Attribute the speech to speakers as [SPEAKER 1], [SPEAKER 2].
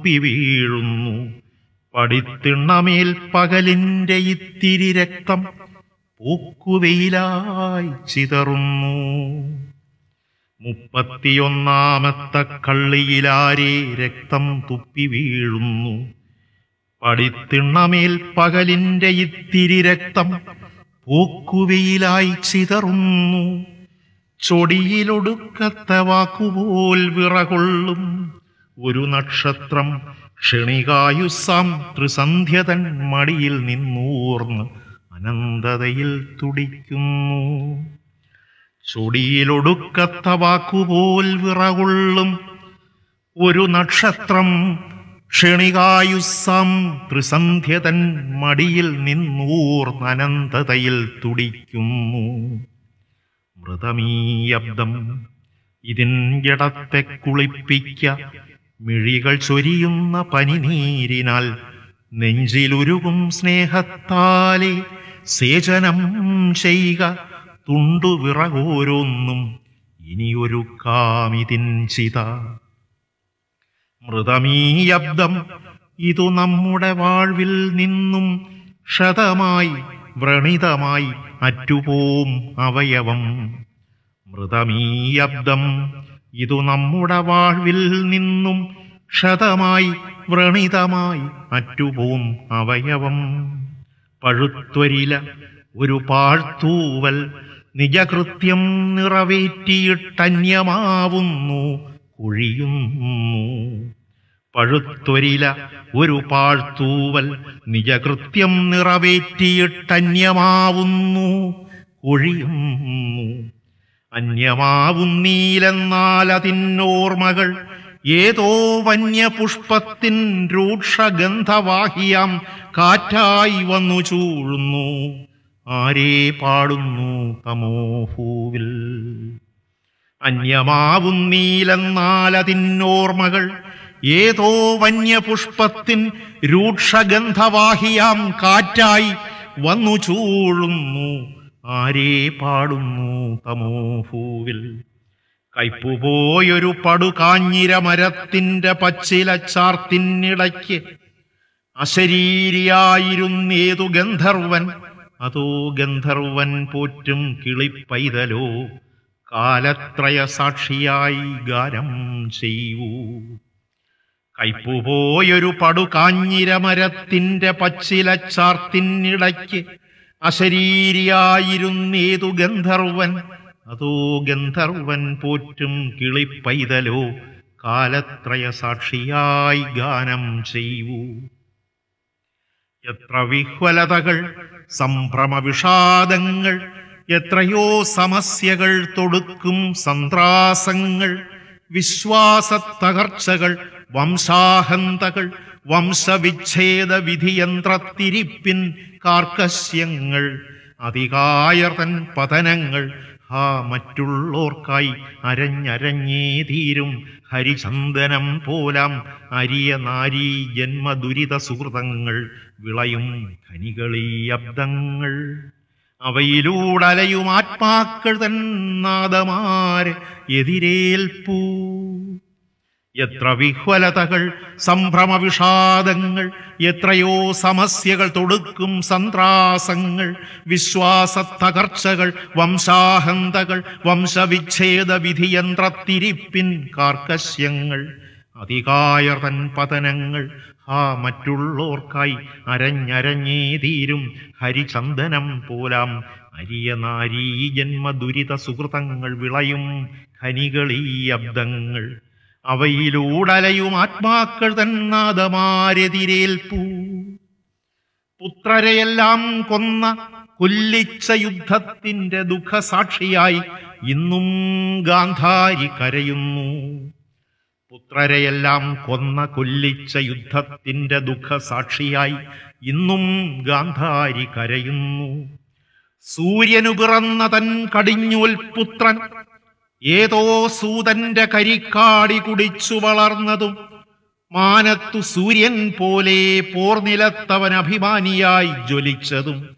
[SPEAKER 1] തുപ്പി വീഴുന്നു പടിത്തിണ്ണമേൽ പകലിന്റെ ഇത്തിരി രക്തം പൂക്കുവെയിലായി ചിതറുന്നു മുപ്പത്തിയൊന്നാമത്തെ കള്ളിയിലാരെ രക്തം തുപ്പി വീഴുന്നു പടിത്തിണ്ണമേൽ പകലിന്റെ ഇത്തിരി രക്തം പൂക്കുവെയിലായി ചിതറുന്നു ചൊടിയിലൊടുക്കത്തെ വാക്കുപോൽ വിറകൊള്ളും ഒരു നക്ഷത്രം ക്ഷണികായുസാം ത്രിസന്ധ്യതൻ മടിയിൽ നിന്നൂർന്ന് അനന്തതയിൽ തുടിക്കുന്നു ചൊടിയിലൊടുക്കത്ത വാക്കുപോൽ വിറകൊള്ളും ഒരു നക്ഷത്രം ക്ഷണികായുസാം ത്രിസന്ധ്യതൻ മടിയിൽ നിന്നൂർന്ന് അനന്തതയിൽ തുടിക്കുന്നു മൃതമീയബ്ദം ഇതിൻ ജടത്തെ കുളിപ്പിക്ക മിഴികൾ ചൊരിയുന്ന പനിനീരിനാൽ നെഞ്ചിലുരുകും സ്നേഹത്താലെ സേചനം ചെയ്യുക തുണ്ടുവിറകോരോന്നും ഇനിയൊരു കാമിതിൻ ചിത മൃതമീയബ്ദം ഇതു നമ്മുടെ വാഴ്വിൽ നിന്നും ക്ഷതമായി വ്രണിതമായി അറ്റുപോം അവയവം മൃതമീയബ്ദം ഇതു നമ്മുടെ വാഴ്വിൽ നിന്നും ക്ഷതമായി വ്രണിതമായി അറ്റുപോം അവയവം പഴുത്വരില ഒരു പാഴ്ത്തൂവൽ നിജകൃത്യം നിറവേറ്റിയിട്ടന്യമാവുന്നു കുഴിയുന്നു പഴുത്തൊരില ഒരു പാഴ്ത്തൂവൽ നിജകൃത്യം നിറവേറ്റിയിട്ടന്യമാവുന്നു ഒഴിയുന്നു അന്യമാവുന്നീലെന്നാൽ അതിന്നോർമ്മകൾ ഏതോ വന്യപുഷ്പത്തിൻ രൂക്ഷഗന്ധവാഹിയാം കാറ്റായി വന്നു ചൂഴുന്നു ആരേ പാടുന്നു തമോഹൂവിൽ അന്യമാവുന്നീലെന്നാൽ അതിന്നോർമ്മകൾ ഏതോ വന്യപുഷ്പത്തിൻ രൂക്ഷഗന്ധവാഹിയാം കാറ്റായി വന്നു ചൂഴുന്നു ആരേ പാടുന്നു തമോഭൂവിൽ കയ്പുപോയൊരു പടുകാഞ്ഞിര മരത്തിന്റെ പച്ചില ചാർത്തിനിടയ്ക്ക് അശരീരിയായിരുന്നേതു ഗന്ധർവൻ അതോ ഗന്ധർവൻ പോറ്റും കിളിപ്പൈതലോ കാലത്രയ സാക്ഷിയായി ഗാനം ചെയ്യൂ കയ്പുപോയൊരു പടുകാഞ്ഞിരമരത്തിന്റെ പച്ചില ചാർത്തിനിടയ്ക്ക് അശരീരിയായിരുന്നേതു ഗന്ധർവൻ അതോ ഗന്ധർവൻ പോറ്റും കിളിപ്പൈതലോ കാലത്രയ സാക്ഷിയായി ഗാനം ചെയ്യൂ എത്ര വിഹ്വലതകൾ സംഭ്രമവിഷാദങ്ങൾ എത്രയോ സമസ്യകൾ തൊടുക്കും സന്ത്രാസങ്ങൾ വിശ്വാസത്തകർച്ചകൾ വംശാഹന്തകൾ വംശവിച്ഛേദ വിധിയന്ത്രത്തിരിപ്പിൻ കാർക്കശ്യങ്ങൾ അധികായർതൻ പതനങ്ങൾ ഹാ മറ്റുള്ളോർക്കായി അരഞ്ഞരഞ്ഞേ തീരും ഹരിചന്ദനം പോലാം അരിയ നാരീ ജന്മദുരിത സുഹൃതങ്ങൾ വിളയും ഖനികളീ അബ്ദങ്ങൾ അവയിലൂടലയും ആത്മാക്കൾ തൻ നാദമാര് എതിരേൽപ്പൂ എത്ര വിഹ്വലതകൾ സംഭ്രമവിഷാദങ്ങൾ എത്രയോ സമസ്യകൾ തൊടുക്കും സന്ത്രാസങ്ങൾ വിശ്വാസത്തകർച്ചകൾ വംശാഹന്തകൾ വംശവിച്ഛേദ വിധിയന്ത്രത്തിരിപ്പിൻ കാർക്കശ്യങ്ങൾ അധികായർതൻ പതനങ്ങൾ ആ മറ്റുള്ളോർക്കായി അരഞ്ഞരഞ്ഞേ തീരും ഹരിചന്ദനം പോലാം അരിയ നാരീ ജന്മദുരിത സുഹൃതങ്ങൾ വിളയും ഖനികളീ അബ്ദങ്ങൾ അവയിലൂടലയും ആത്മാക്കൾ തന്നാദമാരെതിരേൽപ്പൂ പുത്രരെയെല്ലാം കൊന്ന കൊല്ലിച്ച യുദ്ധത്തിന്റെ ദുഃഖസാക്ഷിയായി ഇന്നും ഗാന്ധാരി കരയുന്നു പുത്രരെയെല്ലാം കൊന്ന കൊല്ലിച്ച യുദ്ധത്തിന്റെ ദുഃഖസാക്ഷിയായി ഇന്നും ഗാന്ധാരി കരയുന്നു സൂര്യനു പിറന്ന തൻ കടിഞ്ഞൂൽ പുത്രൻ ഏതോ സൂതന്റെ കരിക്കാടി കുടിച്ചു വളർന്നതും മാനത്തു സൂര്യൻ പോലെ പോർനിലത്തവൻ അഭിമാനിയായി ജ്വലിച്ചതും